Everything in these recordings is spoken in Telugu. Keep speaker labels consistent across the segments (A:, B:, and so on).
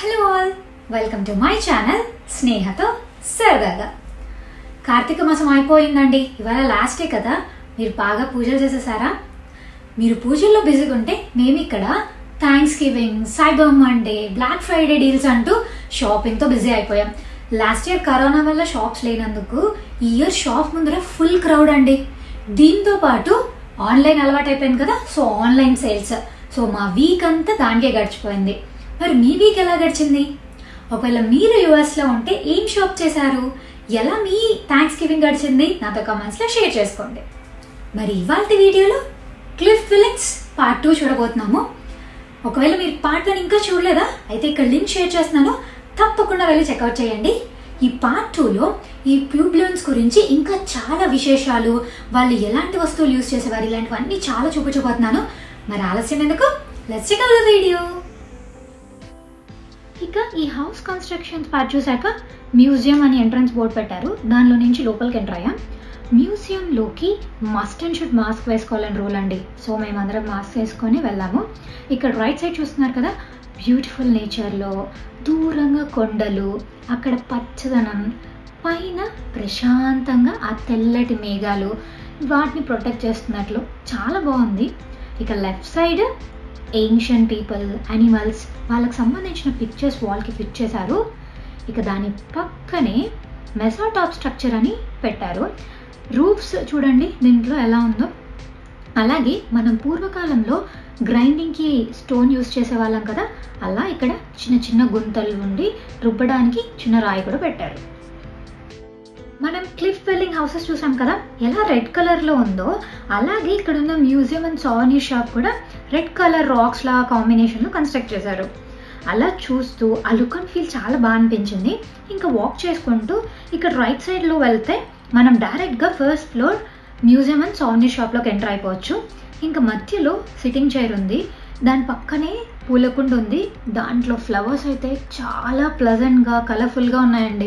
A: hello all welcome to my channel స్నేహతో సరదాగా కార్తీక మాసం అయిపోయిందండి ఇవాళ లాస్ట్ డే కదా మీరు బాగా పూజలు చేసేసారా మీరు పూజల్లో బిజీగా ఉంటే మేము ఇక్కడ Thanksgiving cyber Monday Black Friday deals అంటూ షాపింగ్తో బిజీ అయిపోయాం లాస్ట్ ఇయర్ కరోనా వల్ల షాప్స్ లేనందుకు ఈ ఇయర్ షాప్ ముందర ఫుల్ క్రౌడ్ అండి దీంతో పాటు ఆన్లైన్ అలవాటు అయిపోయింది కదా సో ఆన్లైన్ సేల్స్ సో మా వీక్ అంతా దానికే గడిచిపోయింది మరి మీ వీక్ ఎలా గడిచింది ఒకవేళ మీరు యుఎస్లో ఉంటే ఏం షాప్ చేశారు ఎలా మీ థ్యాంక్స్ గివింగ్ గడిచింది నాతో కమెంట్స్లో షేర్ చేసుకోండి మరి ఇవాళ వీడియోలో క్లిఫ్ ఫిలింగ్స్ పార్ట్ టూ చూడబోతున్నాము ఒకవేళ మీరు పార్ట్ వన్ ఇంకా చూడలేదా అయితే ఇక్కడ లింక్ షేర్ చేస్తున్నాను తప్పకుండా వెళ్ళి చెక్అవుట్ చేయండి ఈ పార్ట్ టూలో ఈ ప్యూబ్లోన్స్ గురించి ఇంకా చాలా విశేషాలు వాళ్ళు ఎలాంటి వస్తువులు యూజ్ చేసేవారు ఇలాంటివన్నీ చాలా చూపించబోతున్నాను మరి ఆలస్యం ఎందుకు let's check out the video ఇక ఈ హౌస్ కన్స్ట్రక్షన్ పార్ట్ చూశాక మ్యూజియం అని ఎంట్రన్స్ బోర్డ్ పెట్టారు దానిలో నుంచి లోపలికి ఎంటర్ అయ్యాం మ్యూజియంలోకి మస్ట్ అండ్ షుడ్ మాస్క్ వేసుకోవాలని రూల్ అండి సో మేమందరం మాస్క్ వేసుకొని వెళ్ళాము ఇక్కడ రైట్ సైడ్ చూస్తున్నారు కదా బ్యూటిఫుల్ నేచర్లో దూరంగా కొండలు అక్కడ పచ్చదనం పైన ప్రశాంతంగా ఆ తెల్లటి మేఘాలు వాటిని ప్రొటెక్ట్ చేస్తున్నట్లు చాలా బాగుంది ఇక left side ancient people animals వాళ్ళకి సంబంధించిన పిక్చర్స్ వాల్కి ఫిట్ చేశారు ఇక దాని పక్కనే మెసాటాప్ స్ట్రక్చర్ అని పెట్టారు రూఫ్స్ చూడండి దీంట్లో ఎలా ఉందో అలాగే మనం పూర్వకాలంలో గ్రైండింగ్కి స్టోన్ యూస్ చేసే వాళ్ళం కదా అలా ఇక్కడ చిన్న చిన్న గుంతలు ఉండి రుబ్బడానికి చిన్న రాయి కూడా పెట్టారు మనం క్లిఫ్ వెల్లింగ్ హౌసెస్ చూసాం కదా ఎలా రెడ్ కలర్లో ఉందో అలాగే ఇక్కడ ఉన్న మ్యూజియం అండ్ సావనీ షాప్ కూడా రెడ్ కలర్ రాక్స్ లా కాంబినేషన్లో కన్స్ట్రక్ట్ చేశారు అలా చూస్తూ ఆ లుక్ అండ్ ఫీల్ చాలా బాగా అనిపించింది ఇంకా వాక్ చేసుకుంటూ ఇక్కడ రైట్ సైడ్లో వెళ్తే మనం డైరెక్ట్గా first floor museum and souvenir షాప్లోకి ఎంటర్ అయిపోవచ్చు ఇంకా మధ్యలో సిట్టింగ్ చైర్ ఉంది దాని పక్కనే పూలకుండ ఉంది దాంట్లో ఫ్లవర్స్ అయితే చాలా ప్లజెంట్గా కలర్ఫుల్గా ఉన్నాయండి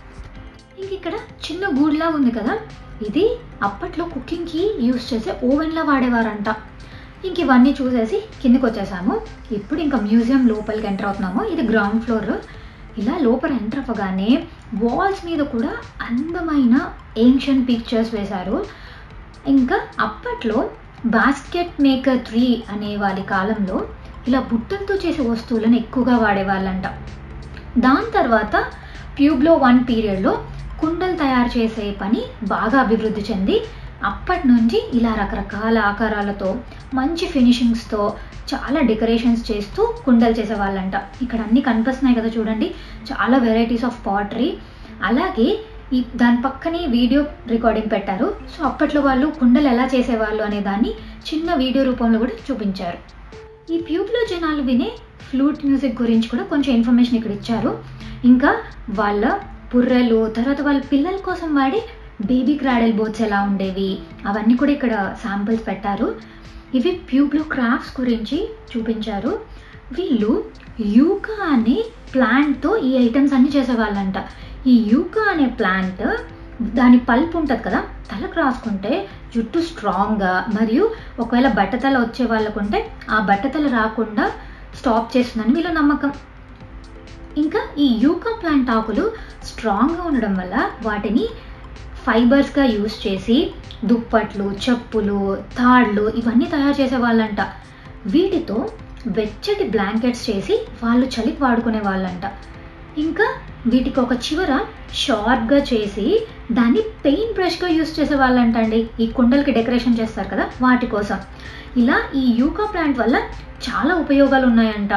A: ఇంక ఇక్కడ చిన్న గూడ్లా ఉంది కదా ఇది అప్పట్లో కుకింగ్కి యూస్ చేసే ఓవెన్లా వాడేవారంట ఇంక ఇవన్నీ చూసేసి కిందకి వచ్చేసాము ఇప్పుడు ఇంకా మ్యూజియం లోపలికి ఎంటర్ అవుతున్నాము ఇది గ్రౌండ్ ఫ్లోర్ ఇలా లోపల ఎంటర్ అవ్వగానే వాల్స్ మీద కూడా అందమైన ఏన్షియన్ పిక్చర్స్ వేశారు ఇంకా అప్పట్లో బాస్కెట్ మేకర్ త్రీ అనే వాళ్ళ కాలంలో ఇలా బుట్టలతో చేసే వస్తువులను ఎక్కువగా వాడేవాళ్ళంట దాని తర్వాత ప్యూబ్లో వన్ పీరియడ్లో కుండలు తయారు చేసే పని బాగా అభివృద్ధి చెంది అప్పటి నుంచి ఇలా రకరకాల ఆకారాలతో మంచి ఫినిషింగ్స్తో చాలా డెకరేషన్స్ చేస్తూ కుండలు చేసేవాళ్ళంట ఇక్కడ అన్నీ కనిపిస్తున్నాయి కదా చూడండి చాలా వెరైటీస్ ఆఫ్ పాటరీ అలాగే ఈ దాని పక్కనే వీడియో రికార్డింగ్ పెట్టారు సో అప్పట్లో వాళ్ళు కుండలు ఎలా చేసేవాళ్ళు అనే దాన్ని చిన్న వీడియో రూపంలో కూడా చూపించారు ఈ ప్యూబ్లో జనాలు వినే ఫ్లూట్ మ్యూజిక్ గురించి కూడా కొంచెం ఇన్ఫర్మేషన్ ఇక్కడ ఇచ్చారు ఇంకా వాళ్ళ పుర్రెలు తర్వాత వాళ్ళ పిల్లల కోసం వాడే బేబీ క్రాడల్ బోట్స్ ఎలా ఉండేవి అవన్నీ కూడా ఇక్కడ శాంపిల్స్ పెట్టారు ఇవి ప్యూబ్లో క్రాఫ్ట్స్ గురించి చూపించారు వీళ్ళు యూకా అనే ప్లాంట్తో ఈ ఐటమ్స్ అన్నీ చేసేవాళ్ళంట ఈ యూకా అనే ప్లాంట్ దాని పల్ప్ ఉంటుంది కదా తలకు రాసుకుంటే జుట్టు స్ట్రాంగ్గా మరియు ఒకవేళ బట్టతల వచ్చే వాళ్ళకుంటే ఆ బట్టతల రాకుండా స్టాప్ చేస్తుందని వీళ్ళ నమ్మకం ఇంకా ఈ యూకా ప్లాంట్ ఆకులు స్ట్రాంగ్గా ఉండడం వల్ల వాటిని ఫైబర్స్గా యూస్ చేసి దుప్పట్లు చెప్పులు తాళ్ళు ఇవన్నీ తయారు చేసే వాళ్ళంట వీటితో వెచ్చటి బ్లాంకెట్స్ చేసి వాళ్ళు చలికి వాడుకునే వాళ్ళంట ఇంకా వీటికి ఒక చివర షార్ప్గా చేసి దాన్ని పెయింట్ బ్రష్గా యూస్ చేసే వాళ్ళంట అండి ఈ కుండలకి డెకరేషన్ చేస్తారు కదా వాటి కోసం ఇలా ఈ యూకా ప్లాంట్ వల్ల చాలా ఉపయోగాలు ఉన్నాయంట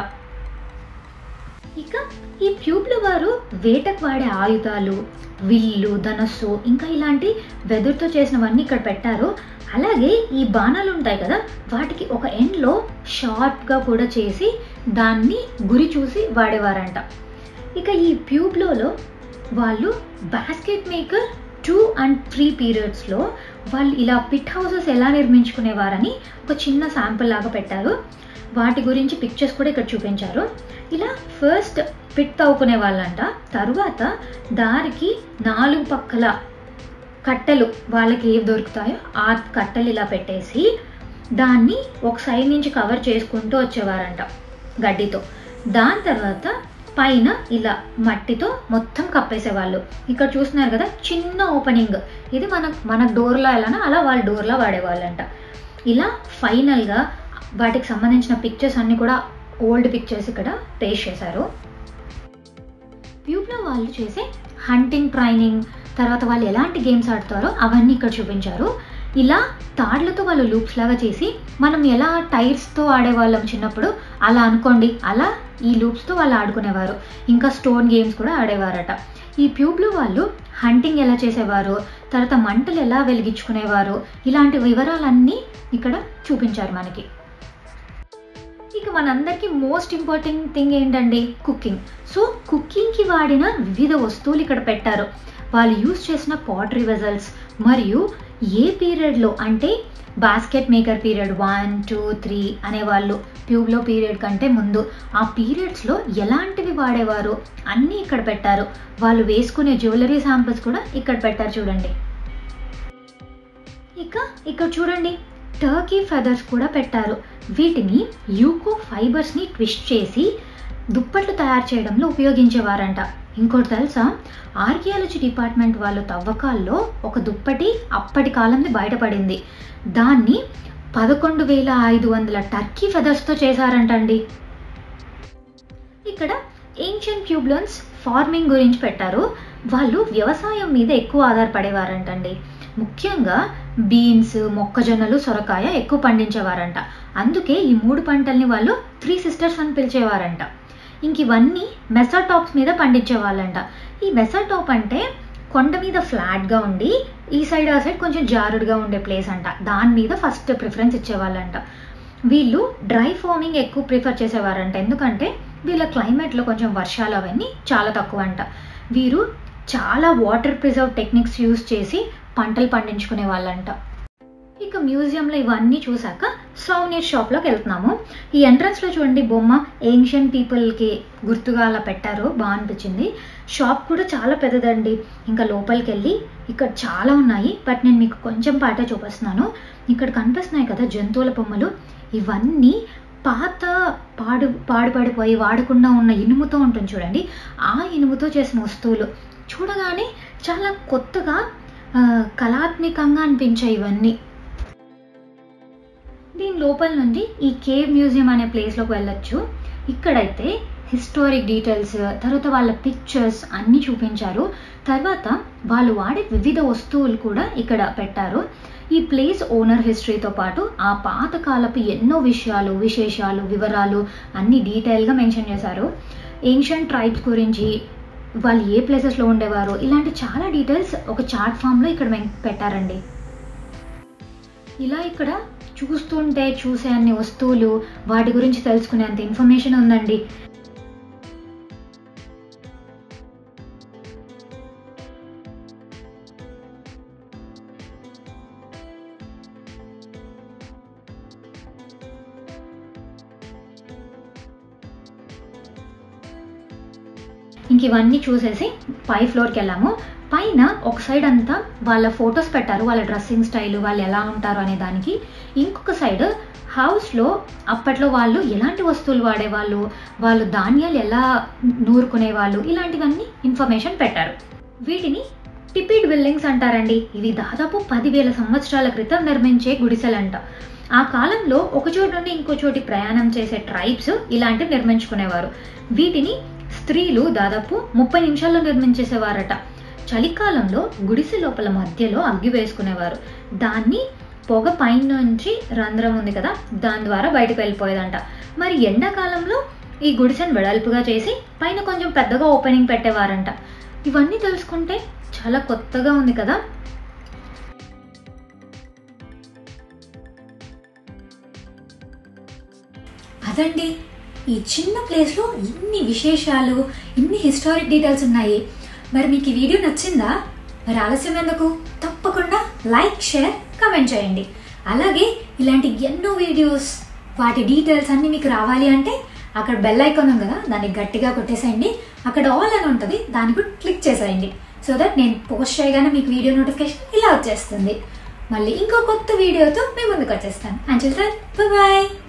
A: ఇక ఈ ట్యూబ్ల వారు వేటకు వాడే ఆయుధాలు విల్లు ధనస్సు ఇంకా ఇలాంటి వెదురుతో చేసినవన్నీ ఇక్కడ పెట్టారు అలాగే ఈ బాణాలు ఉంటాయి కదా వాటికి ఒక ఎండ్లో షార్ప్గా కూడా చేసి దాన్ని గురి చూసి వాడేవారంట ఇక ఈ ప్యూబ్లోలో వాళ్ళు basket maker two and three పీరియడ్స్లో వాళ్ళు ఇలా పిట్ హౌసెస్ ఎలా నిర్మించుకునేవారని ఒక చిన్న శాంపుల్ లాగా పెట్టారు వాటి గురించి పిక్చర్స్ కూడా ఇక్కడ చూపించారు ఇలా ఫస్ట్ పిట్ తవ్వుకునే వాళ్ళంట తరువాత దారికి నాలుగు పక్కల కట్టెలు వాళ్ళకి ఏవి దొరుకుతాయో ఆ కట్టెలు ఇలా పెట్టేసి దాన్ని ఒక సైడ్ నుంచి కవర్ చేసుకుంటూ వచ్చేవారంట గడ్డితో దాని తర్వాత పైన ఇలా మట్టితో మొత్తం కప్పేసేవాళ్ళు ఇక్కడ చూస్తున్నారు కదా చిన్న ఓపెనింగ్ ఇది మన మన డోర్లో ఎలానో అలా వాళ్ళ డోర్లో వాడేవాళ్ళంట ఇలా ఫైనల్గా వాటికి సంబంధించిన పిక్చర్స్ అన్నీ కూడా ఓల్డ్ పిక్చర్స్ ఇక్కడ పేస్ట్ చేశారు ట్యూబ్లో వాళ్ళు చేసే హంటింగ్ ట్రైనింగ్ తర్వాత వాళ్ళు ఎలాంటి గేమ్స్ ఆడతారో అవన్నీ ఇక్కడ చూపించారు ఇలా తాడ్లతో వాళ్ళు లూప్స్ లాగా చేసి మనం ఎలా టైర్స్తో ఆడేవాళ్ళం చిన్నప్పుడు అలా అనుకోండి అలా ఈ లూప్స్తో వాళ్ళు ఆడుకునేవారు ఇంకా స్టోన్ గేమ్స్ కూడా ఆడేవారట ఈ ట్యూబ్లో వాళ్ళు హంటింగ్ ఎలా చేసేవారు తర్వాత మంటలు ఎలా వెలిగించుకునేవారు ఇలాంటి వివరాలన్నీ ఇక్కడ చూపించారు మనకి ఇక మనందరికీ మోస్ట్ ఇంపార్టెంట్ థింగ్ ఏంటండి కుకింగ్ సో కుకింగ్కి వాడిన వివిధ వస్తువులు ఇక్కడ పెట్టారు వాళ్ళు యూజ్ చేసిన పాటరీ వెజల్స్ మరియు ఏ పీరియడ్లో అంటే basket maker period one two three అనేవాళ్ళు ట్యూబ్లో పీరియడ్ కంటే ముందు ఆ పీరియడ్స్లో ఎలాంటివి వాడేవారు అన్నీ ఇక్కడ పెట్టారు వాళ్ళు వేసుకునే జ్యువెలరీ శాంపిల్స్ కూడా ఇక్కడ పెట్టారు చూడండి ఇక ఇక్కడ చూడండి టర్కీ ఫెదర్స్ కూడా పెట్టారు వీటిని యూకో ఫైబర్స్ని ట్విస్ట్ చేసి దుప్పట్లు తయారు చేయడంలో ఉపయోగించేవారంట ఇంకోటి తెలుసా ఆర్కియాలజీ డిపార్ట్మెంట్ వాళ్ళు తవ్వకాల్లో ఒక దుప్పటి అప్పటి కాలంలో బయటపడింది దాన్ని పదకొండు వేల ఐదు వందల టర్కీ ఫెదర్స్తో చేశారంటండి ఇక్కడ ఏన్షియన్ ప్యూబ్లన్స్ ఫార్మింగ్ గురించి పెట్టారు వాళ్ళు వ్యవసాయం మీద ఎక్కువ ఆధారపడేవారంటండి ముఖ్యంగా బీన్స్ మొక్కజొన్నలు సొరకాయ ఎక్కువ పండించేవారంట అందుకే ఈ మూడు పంటల్ని వాళ్ళు త్రీ సిస్టర్స్ అని పిలిచేవారంట ఇంక ఇవన్నీ మెసాటాప్స్ మీద పండించేవాళ్ళంట ఈ మెసాటాప్ అంటే కొండ మీద ఫ్లాట్గా ఉండి ఈ సైడ్ ఆ సైడ్ కొంచెం జారుడుగా ఉండే ప్లేస్ అంట దాని మీద ఫస్ట్ ప్రిఫరెన్స్ ఇచ్చేవాళ్ళంట వీళ్ళు డ్రై ఫార్మింగ్ ఎక్కువ ప్రిఫర్ చేసేవారంట ఎందుకంటే వీళ్ళ క్లైమేట్లో కొంచెం వర్షాలు అవన్నీ చాలా తక్కువ అంట వీరు చాలా వాటర్ ప్రిజర్వ్ టెక్నిక్స్ యూస్ చేసి పంటలు పండించుకునే వాళ్ళంట ఇక మ్యూజియంలో ఇవన్నీ చూసాక సౌనీర్ షాప్లోకి వెళ్తున్నాము ఈ ఎంట్రన్స్లో చూడండి బొమ్మ ఏన్షియన్ పీపుల్కి గుర్తుగా అలా పెట్టారు బాగా అనిపించింది షాప్ కూడా చాలా పెద్దదండి ఇంకా లోపలికి వెళ్ళి ఇక్కడ చాలా ఉన్నాయి బట్ నేను మీకు కొంచెం పాటే చూపిస్తున్నాను ఇక్కడ కనిపిస్తున్నాయి కదా జంతువుల బొమ్మలు ఇవన్నీ పాత పాడు పాడుపడిపోయి వాడకుండా ఉన్న ఇనుముతో ఉంటుంది చూడండి ఆ ఇనుముతో చేసిన వస్తువులు చూడగానే చాలా కొత్తగా కళాత్మకంగా అనిపించాయి ఇవన్నీ దీని లోపల నుండి ఈ కేవ్ మ్యూజియం అనే ప్లేస్లోకి వెళ్ళొచ్చు ఇక్కడైతే హిస్టారిక్ డీటెయిల్స్ తర్వాత వాళ్ళ పిక్చర్స్ అన్నీ చూపించారు తర్వాత వాళ్ళు వాడే వివిధ వస్తువులు కూడా ఇక్కడ పెట్టారు ఈ ప్లేస్ ఓనర్ హిస్టరీతో పాటు ఆ పాతకాలపు ఎన్నో విషయాలు విశేషాలు వివరాలు అన్ని డీటెయిల్గా మెన్షన్ చేశారు ఏన్షియంట్ ట్రైబ్స్ గురించి వాళ్ళు ఏ ప్లేసెస్లో ఉండేవారు ఇలాంటి చాలా డీటెయిల్స్ ఒక చార్ట్ ఫామ్లో ఇక్కడ పెట్టారండి ఇలా ఇక్కడ చూస్తుంటే చూసే అన్ని వస్తువులు వాటి గురించి తెలుసుకునేంత ఇన్ఫర్మేషన్ ఉందండి ఇంక ఇవన్నీ చూసేసి పై ఫ్లోర్కి వెళ్ళాము పైన ఒక సైడ్ అంతా వాళ్ళ ఫొటోస్ పెట్టారు వాళ్ళ డ్రెస్సింగ్ స్టైల్ వాళ్ళు ఎలా ఉంటారు అనే దానికి ఇంకొక సైడ్ హౌస్లో అప్పట్లో వాళ్ళు ఎలాంటి వస్తువులు వాడేవాళ్ళు వాళ్ళు ధాన్యాలు ఎలా నూరుకునేవాళ్ళు ఇలాంటివన్నీ ఇన్ఫర్మేషన్ పెట్టారు వీటిని టిపిడ్ బిల్డింగ్స్ అంటారండి ఇవి దాదాపు పదివేల సంవత్సరాల క్రితం నిర్మించే గుడిసెలంట ఆ కాలంలో ఒక చోటు నుండి ఇంకో చోటి ప్రయాణం చేసే ట్రైబ్స్ ఇలాంటివి నిర్మించుకునేవారు వీటిని స్త్రీలు దాదాపు ముప్పై నిమిషాల్లో నిర్మించేసేవారట చలికాలంలో గుడిసె లోపల మధ్యలో అగ్గి వేసుకునేవారు దాన్ని పొగ పైన నుంచి రంధ్రం ఉంది కదా దాని ద్వారా బయటకు వెళ్ళిపోయేదంట మరి ఎండాకాలంలో ఈ గుడిసెను వెడల్పుగా చేసి పైన కొంచెం పెద్దగా ఓపెనింగ్ పెట్టేవారంట ఇవన్నీ తెలుసుకుంటే చాలా కొత్తగా ఉంది కదా
B: అదండి ఈ చిన్న ప్లేస్లో ఇన్ని విశేషాలు ఇన్ని హిస్టారిక్ డీటెయిల్స్ ఉన్నాయి మరి మీకు ఈ వీడియో నచ్చిందా మరి ఆలస్యం ఎందుకు తప్పకుండా లైక్ షేర్ కమెంట్ చేయండి అలాగే ఇలాంటి ఎన్నో వీడియోస్ వాటి డీటెయిల్స్ అన్నీ మీకు రావాలి అంటే అక్కడ బెల్ ఐకాన్ ఉంది కదా దాన్ని గట్టిగా కొట్టేసేయండి అక్కడ ఆల్ అని ఉంటుంది దాన్ని కూడా క్లిక్ చేసేయండి సో దట్ నేను పోస్ట్ చేయగానే మీకు వీడియో నోటిఫికేషన్ ఇలా వచ్చేస్తుంది మళ్ళీ ఇంకో కొత్త వీడియోతో మీ ముందుకు వచ్చేస్తాను అంచెల్ బాయ్